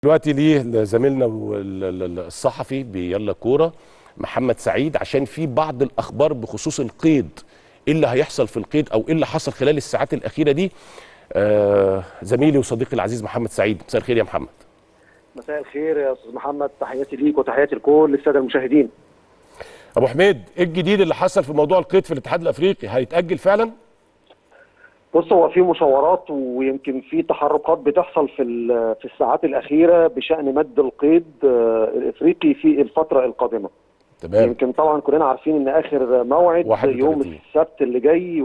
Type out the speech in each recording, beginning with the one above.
دلوقتي ليه زميلنا وال- ال- ال- الصحفي بيلا كوره محمد سعيد عشان في بعض الاخبار بخصوص القيد ايه اللي هيحصل في القيد او ايه اللي حصل خلال الساعات الاخيره دي آه زميلي وصديقي العزيز محمد سعيد مساء الخير يا محمد مساء الخير يا استاذ محمد تحياتي ليك وتحياتي لكل الساده المشاهدين ابو حميد ايه الجديد اللي حصل في موضوع القيد في الاتحاد الافريقي هيتاجل فعلا بص هو في مشاورات ويمكن في تحركات بتحصل في ال- في الساعات الاخيره بشان مد القيد آه، الافريقي في الفتره القادمه تمام يمكن طبعا كلنا عارفين ان اخر موعد 31. يوم السبت اللي جاي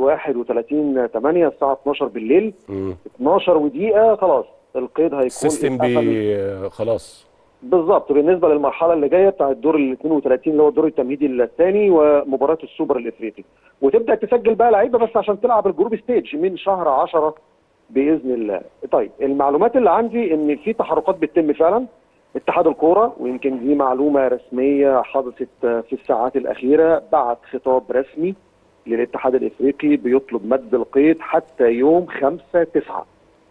31 8 الساعه 12 بالليل مم. 12 ودقيقه خلاص القيد هيكون السيستم اتقفل. بي آه، خلاص بالظبط بالنسبه للمرحله اللي جايه بتاع الدور ال 32 اللي هو الدور التمهيدي الثاني ومباراه السوبر الافريقي وتبدا تسجل بقى لعيبه بس عشان تلعب الجروب ستيج من شهر 10 باذن الله طيب المعلومات اللي عندي ان في تحركات بتتم فعلا اتحاد الكوره ويمكن دي معلومه رسميه حدثت في الساعات الاخيره بعت خطاب رسمي للاتحاد الافريقي بيطلب مد القيد حتى يوم 5 9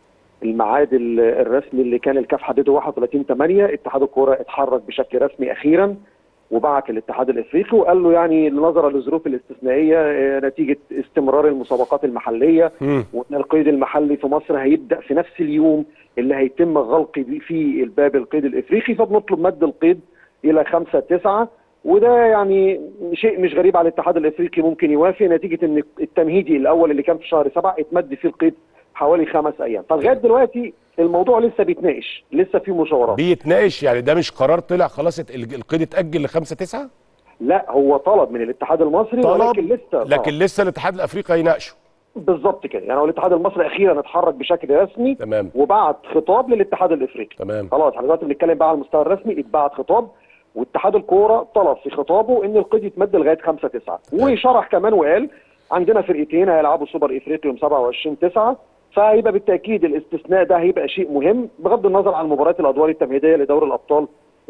الميعاد ال- الرسمي اللي كان الكاف حدده 31 8 اتحاد الكوره اتحرك بشكل رسمي اخيرا وبعت للاتحاد الافريقي وقال له يعني نظرا للظروف الاستثنائيه آه، نتيجه استمرار المسابقات المحليه مم. وان القيد المحلي في مصر هيبدا في نفس اليوم اللي هيتم غلق بيه فيه الباب القيد الافريقي فبنطلب مد القيد الى 5 9 وده يعني شيء مش غريب على الاتحاد الافريقي ممكن يوافق نتيجه ان التمهيدي الاول اللي كان في شهر 7 اتمد فيه القيد حوالي خمس ايام فلغايه دلوقتي الموضوع لسه بيتناقش لسه في مشاورات بيتناقش يعني ده مش قرار طلع خلاص ات- ال- القيد اتاجل ل 5 9 لا هو طلب من الاتحاد المصري ولكن لسه لكن لسه الاتحاد الافريقي هيناقشه بالظبط كده يعني هو الاتحاد المصري اخيرا اتحرك بشكل رسمي تمام وبعت خطاب للاتحاد الافريقي تمام خلاص احنا دلوقتي بنتكلم بقى على المستوى الرسمي اتبعت خطاب واتحاد الكوره طلب في خطابه ان القيد يتمد لغايه 5 9 وشرح كمان وقال عندنا فرقتين هيلعبوا سوبر افريقي يوم 27 9 فهيبقى بالتاكيد الاستثناء ده هيبقى شيء مهم بغض النظر عن مباريات الادوار التمهيديه لدوري الابطال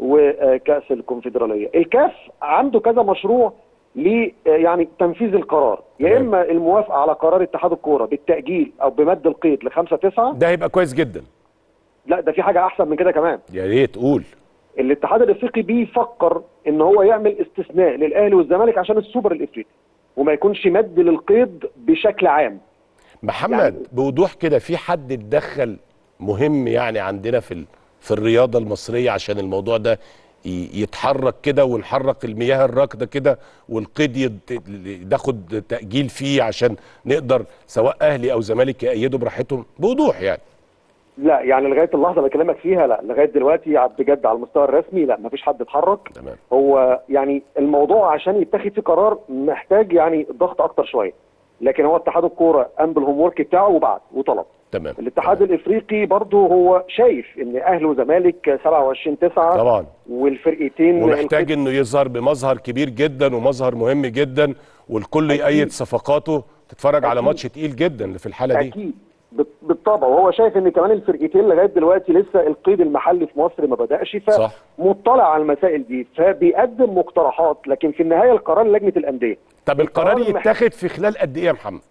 وكاس الكونفدراليه. الكاف عنده كذا مشروع ل يعني تنفيذ القرار يا تمام. اما الموافقه على قرار اتحاد الكوره بالتاجيل او بمد القيد ل 5 9 ده هيبقى كويس جدا لا ده في حاجه احسن من كده كمان يا ريت قول الاتحاد الافريقي بيفكر ان هو يعمل استثناء للاهلي والزمالك عشان السوبر الافريقي وما يكونش مد للقيد بشكل عام محمد يعني- بوضوح كده في حد اتدخل مهم يعني عندنا في ال... في الرياضه المصريه عشان الموضوع ده ي- يتحرك كده ونحرك المياه الراكده كده والقيد يد- ياخد تاجيل فيه عشان نقدر سواء اهلي او زمالك يأيدوا براحتهم بوضوح يعني لا يعني لغايه اللحظه اللي بكلمك فيها لا لغايه دلوقتي بجد على المستوى الرسمي لا مفيش حد اتحرك تمام هو يعني الموضوع عشان يتخذ فيه قرار محتاج يعني ضغط اكتر شويه لكن هو اتحاد الكوره قام بالهوم ورك بتاعه وبعت وطلب تمام الاتحاد تمام. الافريقي برضه هو شايف ان اهلي وزمالك 27 9 طبعا والفرقتين ومحتاج انه يظهر بمظهر كبير جدا ومظهر مهم جدا والكل أكيد. يأيد صفقاته تتفرج على أكيد. ماتش تقيل جدا في الحاله دي اكيد بال- بالطبع وهو شايف ان كمان الفرقتين لغايه دلوقتي لسه القيد المحلي في مصر ما بداش صح. فمطلع على المسائل دي فبيقدم مقترحات لكن في النهايه القرار لجنه الانديه طب القرار القرار المح- يتاخد في خلال قد ايه يا محمد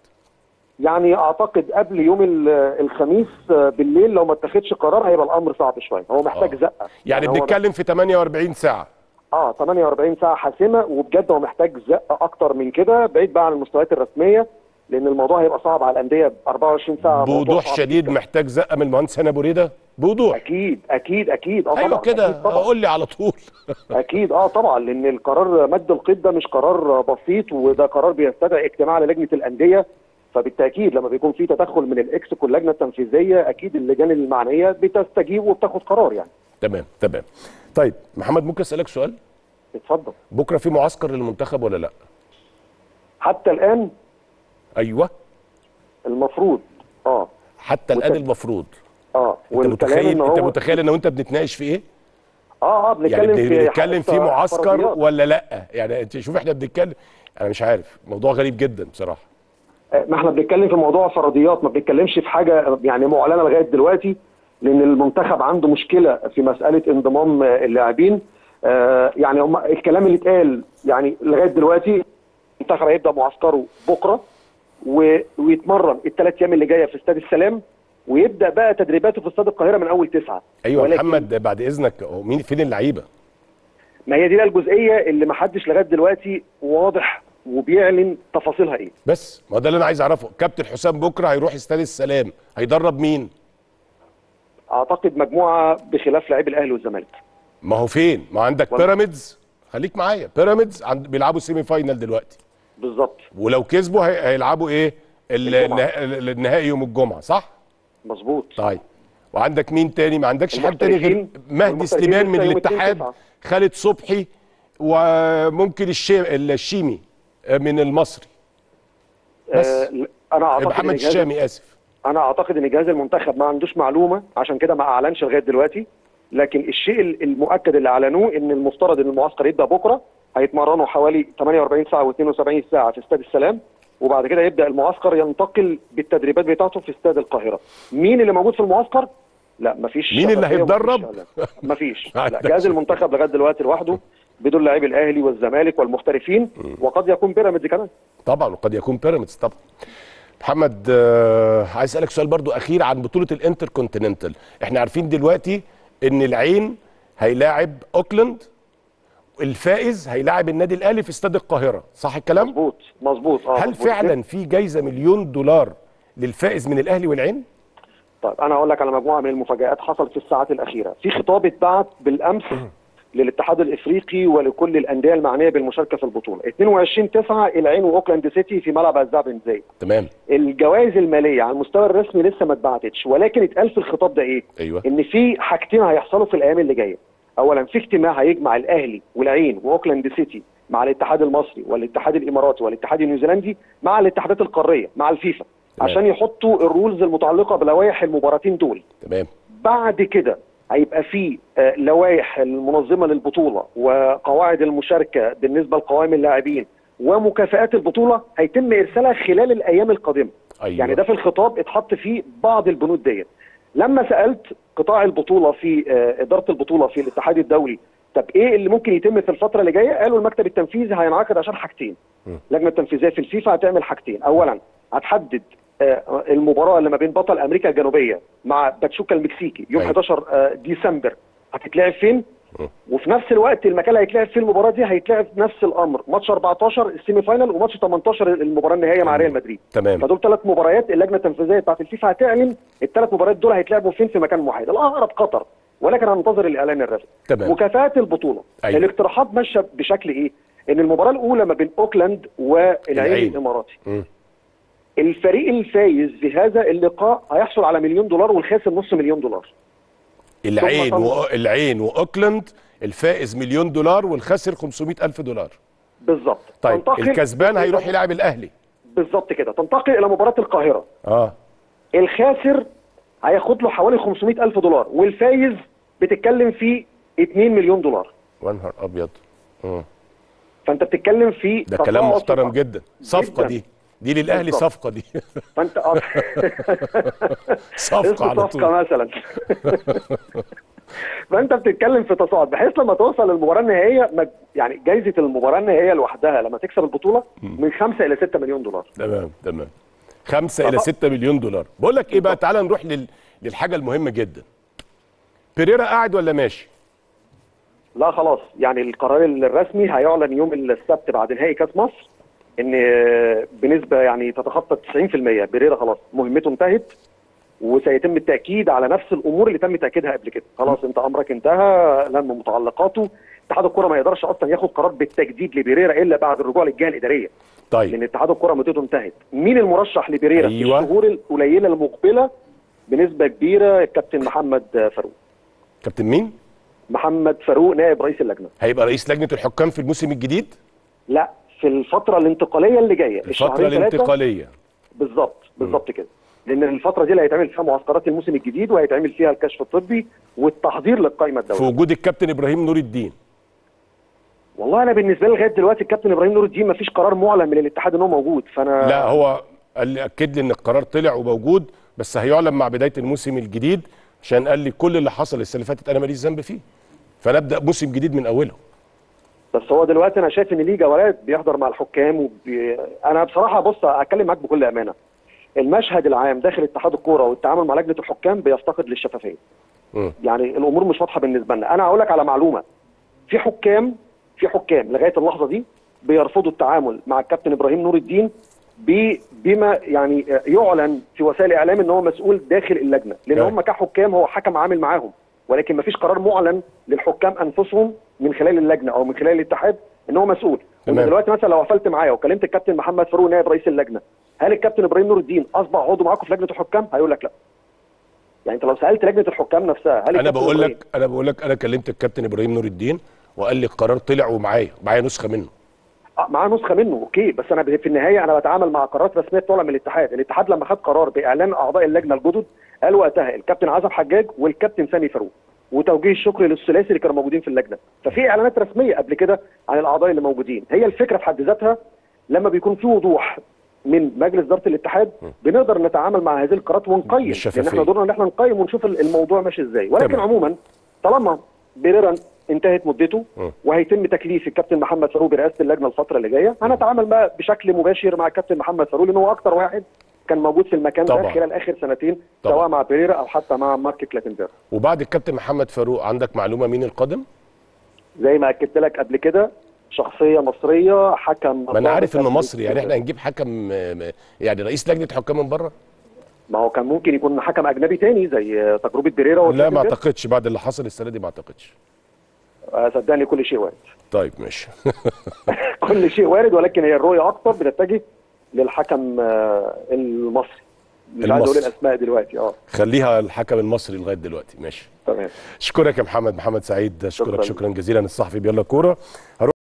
يعني اعتقد قبل يوم ال- الخميس بالليل لو ما اتخذش قرار هيبقى الامر صعب شويه هو محتاج آه. زقه يعني هو بنتكلم في 48 ساعه اه 48 ساعه حاسمه وبجد هو محتاج زقه اكتر من كده بعيد بقى عن المستويات الرسميه لان الموضوع هيبقى صعب على الانديه 24 ساعه موضوع بوضوح صعب شديد جداً. محتاج زقه من المهندس هاني ابو ريده بوضوح اكيد اكيد اكيد اه ايوه طبعاً، كده أكيد طبعاً. قول لي على طول اكيد اه طبعا لان القرار مد القيد ده مش قرار بسيط وده قرار بيستدعي اجتماع للجنه الانديه فبالتاكيد لما بيكون في تدخل من الاكس واللجنه التنفيذيه اكيد اللجان المعنيه بتستجيب وبتاخد قرار يعني تمام تمام طيب محمد ممكن اسالك سؤال اتفضل بكره في معسكر للمنتخب ولا لا حتى الان ايوه المفروض اه حتى الان مت- المفروض اه انت متخيل إن انت هو- متخيل ان وانت بنتناقش في ايه اه اه يعني بنتكلم في بنتكلم في حق معسكر فرضيات. ولا لا يعني انت شوف احنا بنتكلم انا مش عارف موضوع غريب جدا بصراحه آه، ما احنا بنتكلم في موضوع فرضيات ما بنتكلمش في حاجه يعني معلنه لغايه دلوقتي لان المنتخب عنده مشكله في مساله انضمام آه، اللاعبين آه، يعني هم الكلام اللي اتقال يعني لغايه دلوقتي المنتخب هيبدا معسكره بكره و- ويتمرن الثلاث ايام اللي جايه في استاد السلام ويبدا بقى تدريباته في استاد القاهره من اول تسعه ايوه ولكن- محمد بعد اذنك هو مين فين اللعيبه ما هي دي بقى الجزئيه اللي ما حدش لغايه دلوقتي واضح وبيعلن تفاصيلها ايه بس ما ده اللي انا عايز اعرفه كابتن حسام بكره هيروح استاد السلام هيدرب مين اعتقد مجموعه بخلاف لاعبي الاهلي والزمالك ما هو فين ما عندك والله. بيراميدز خليك معايا بيراميدز عند بيلعبوا سيمي فاينال دلوقتي بالظبط ولو كسبوا هي... هيلعبوا ايه ال- الجمعة. النها- النهائي يوم الجمعه صح مظبوط طيب وعندك مين تاني ما عندكش حد تاني غير المحترفين- مهدي والمحترفين سليمان من لسه يوم اتنين الاتحاد تسعة. خالد صبحي وممكن الشي... الشيمي من المصري بس. آه انا اعتقد إن محمد جهاز- الشامي اسف انا اعتقد ان جهاز المنتخب ما عندوش معلومه عشان كده ما اعلنش لغايه دلوقتي لكن الشيء ال- المؤكد اللي اعلنوه ان المفترض ان المعسكر يبدا بكره هيتمرنوا حوالي 48 ساعه و72 ساعه في استاد السلام وبعد كده يبدا المعسكر ينتقل بالتدريبات بتاعته في استاد القاهره مين اللي موجود في المعسكر لا مفيش مين اللي شفافية ومفيش هيتدرب؟ إعلان. مفيش ما لا عندكش. جهاز المنتخب لغايه دلوقتي لوحده بدون لاعبي الاهلي والزمالك والمحترفين وقد يكون بيراميدز كمان طبعا وقد يكون بيراميدز طبعا محمد آه، عايز اسالك سؤال برضو اخير عن بطوله الانتر كونتيننتال احنا عارفين دلوقتي ان العين هيلاعب اوكلاند الفائز هيلاعب النادي الاهلي في استاد القاهره صح الكلام مظبوط مظبوط اه هل مظبوط كده. فعلا في جايزه مليون دولار للفائز من الاهلي والعين طيب انا هقول لك على مجموعه من المفاجات حصلت في الساعات الاخيره في خطاب اتبعت بالامس للاتحاد الافريقي ولكل الانديه المعنيه بالمشاركه في البطوله 22 9 العين واوكلاند سيتي في ملعب الزعب بن زايد تمام الجوائز الماليه على المستوى الرسمي لسه ما اتبعتش ولكن اتقال في الخطاب ده ايه ايوه ان في حاجتين هيحصلوا في الايام اللي جايه اولا في اجتماع هيجمع الاهلي والعين واوكلاند سيتي مع الاتحاد المصري والاتحاد الاماراتي والاتحاد النيوزيلندي مع الاتحادات القاريه مع الفيفا تمام. عشان يحطوا الرولز المتعلقه بلوائح المباراتين دول تمام بعد كده هيبقى في آه، لوائح المنظمه للبطوله وقواعد المشاركه بالنسبه لقوائم اللاعبين ومكافآت البطوله هيتم ارسالها خلال الايام القادمه ايوه يعني ده في الخطاب اتحط فيه بعض البنود ديت لما سالت قطاع البطوله في آه، اداره البطوله في الاتحاد الدولي طب ايه اللي ممكن يتم في الفتره اللي جايه قالوا المكتب التنفيذي هينعقد عشان حاجتين م. اللجنه التنفيذيه في الفيفا هتعمل حاجتين اولا هتحدد آه، المباراه اللي ما بين بطل امريكا الجنوبيه مع باتشوكا المكسيكي يوم أيوة. 11 آه، ديسمبر هتتلعب فين م. وفي نفس الوقت المكان اللي هيتلعب فيه المباراه دي هيتلعب نفس الامر ماتش 14 السيمي فاينال وماتش 18 المباراه النهائيه مع ريال مدريد تمام فدول ثلاث مباريات اللجنه التنفيذيه بتاعت الفيفا هتعلن الثلاث مباريات دول هيتلعبوا فين في مكان واحد الاقرب قطر ولكن هننتظر الاعلان الرسمي تمام مكافاه البطوله أيوة. الاقتراحات ماشيه بشكل ايه ان المباراه الاولى ما بين اوكلاند والعين العين. الاماراتي مم. الفريق الفايز في هذا اللقاء هيحصل على مليون دولار والخاسر نص مليون دولار العين ثم- و... العين واوكلاند الفائز مليون دولار والخاسر 500 الف دولار بالظبط طيب تنتقل- الكسبان هيروح يلعب الاهلي بالظبط كده تنتقل الى مباراه القاهره اه الخاسر هياخد له حوالي 500 الف دولار والفايز بتتكلم في 2 مليون دولار ونهار ابيض مم. فانت بتتكلم في ده كلام تفاوت محترم في- جدا صفقه جداً. دي دي للاهلي بالظبط. صفقه دي فانت اه صفقه اسمه على صفقه طول مثلا فانت بتتكلم في تصاعد بحيث لما توصل للمباراه النهائيه ما- يعني جايزه المباراه النهائيه لوحدها لما تكسب البطوله من 5 الى 6 مليون دولار تمام تمام 5 الى طبعا. 6 مليون دولار بقول لك ايه بقى تعالى نروح لل... للحاجه المهمه جدا بيريرا قاعد ولا ماشي لا خلاص يعني القرار الرسمي هيعلن يوم السبت بعد نهائي كاس مصر ان بنسبه يعني تتخطى 90% بيريرا خلاص مهمته انتهت وسيتم التاكيد على نفس الامور اللي تم تاكيدها قبل كده خلاص انت امرك انتهى لم متعلقاته اتحاد الكره ما يقدرش اصلا ياخد قرار بالتجديد لبيريرا الا بعد الرجوع للجهه الاداريه طيب لان اتحاد الكره مدته انتهت مين المرشح لبيريرا أيوة. في الشهور القليله المقبله بنسبه كبيره الكابتن محمد فاروق كابتن مين محمد فاروق نائب رئيس اللجنه هيبقى رئيس لجنه الحكام في الموسم الجديد لا في الفترة الانتقالية اللي جاية الفتره الشهرين ثلاثة الانتقاليه بالظبط بالظبط كده لأن الفترة دي اللي هيتعمل فيها معسكرات الموسم الجديد وهيتعمل فيها الكشف الطبي والتحضير للقائمة في الدولية وجود الكابتن ابراهيم نور الدين والله أنا بالنسبة لي لغاية دلوقتي الكابتن إبراهيم نور الدين مفيش قرار معلن من الاتحاد إن هو موجود فأنا لا هو قال لي اكد لي ان القرار طلع وموجود بس هيعلن مع بدايه الموسم الجديد عشان قال لي كل اللي حصل السنه اللي فاتت انا ماليش ذنب فيه فنبدا موسم جديد من اوله بس هو دلوقتي أنا شايف إن ليه جولات بيحضر مع الحكام وبي... أنا بصراحة بص أتكلم معاك بكل أمانة المشهد العام داخل اتحاد الكوره والتعامل مع لجنه الحكام بيفتقد للشفافيه مم. يعني الامور مش واضحه بالنسبه لنا انا هقول لك على معلومه في حكام في حكام لغايه اللحظه دي بيرفضوا التعامل مع الكابتن ابراهيم نور الدين ب- بما يعني يعلن في وسائل الاعلام ان هو مسؤول داخل اللجنه لان أيوة. هم كحكام هو حكم عامل معاهم ولكن ما فيش قرار معلن للحكام انفسهم من خلال اللجنه او من خلال الاتحاد ان هو مسؤول تمام. وانت دلوقتي مثلا لو قفلت معايا وكلمت الكابتن محمد فاروق نائب رئيس اللجنه هل الكابتن ابراهيم نور الدين اصبح عضو معاكم في لجنه الحكام هيقول لك لا يعني انت لو سالت لجنه الحكام نفسها هل انا الكابتن بقول إبراهيم- لك انا بقول لك انا كلمت الكابتن ابراهيم نور الدين وقال لي القرار طلع ومعايا معايا نسخه منه آه، معاه نسخه منه اوكي بس انا في النهايه انا بتعامل مع قرارات رسميه طالعه من الاتحاد، الاتحاد لما خد قرار باعلان اعضاء اللجنه الجدد قال وقتها الكابتن عزب حجاج والكابتن سامي فاروق وتوجيه الشكر للثلاثي اللي كانوا موجودين في اللجنه، ففي اعلانات رسميه قبل كده عن الاعضاء اللي موجودين، هي الفكره في حد ذاتها لما بيكون في وضوح من مجلس اداره الاتحاد بنقدر نتعامل مع هذه القرارات ونقيم لان بالشفافية. احنا دورنا ان احنا نقيم ونشوف الموضوع ماشي ازاي ولكن تمام. عموما طالما بيريرا انتهت مدته م. وهيتم تكليف الكابتن محمد فاروق برئاسه اللجنه الفتره اللي جايه هنتعامل بقى بشكل مباشر مع الكابتن محمد فاروق لان هو اكتر واحد كان موجود في المكان طبعا. ده خلال اخر سنتين طبعا. سواء مع بيريرا او حتى مع مارك كلاتنبرغ وبعد الكابتن محمد فاروق عندك معلومه مين القادم زي ما اكدت لك قبل كده شخصيه مصريه حكم ما انا عارف انه ضابط مصري يعني احنا هنجيب حكم آه، م- يعني رئيس لجنه حكام من بره ما هو كان ممكن يكون حكم اجنبي تاني زي تجربه بيريرا لا ما وكلاتنبرغ. اعتقدش بعد اللي حصل السنه دي ما اعتقدش آه، صدقني كل شيء وارد طيب ماشي كل شيء وارد ولكن هي الرؤيه اكتر بتتجه للحكم آه، المصري مش عايز اقول المصري. الاسماء دلوقتي اه خليها الحكم المصري لغايه دلوقتي ماشي تمام اشكرك يا محمد محمد سعيد اشكرك شكراً. شكرا جزيلا الصحفي بيلا كوره هروح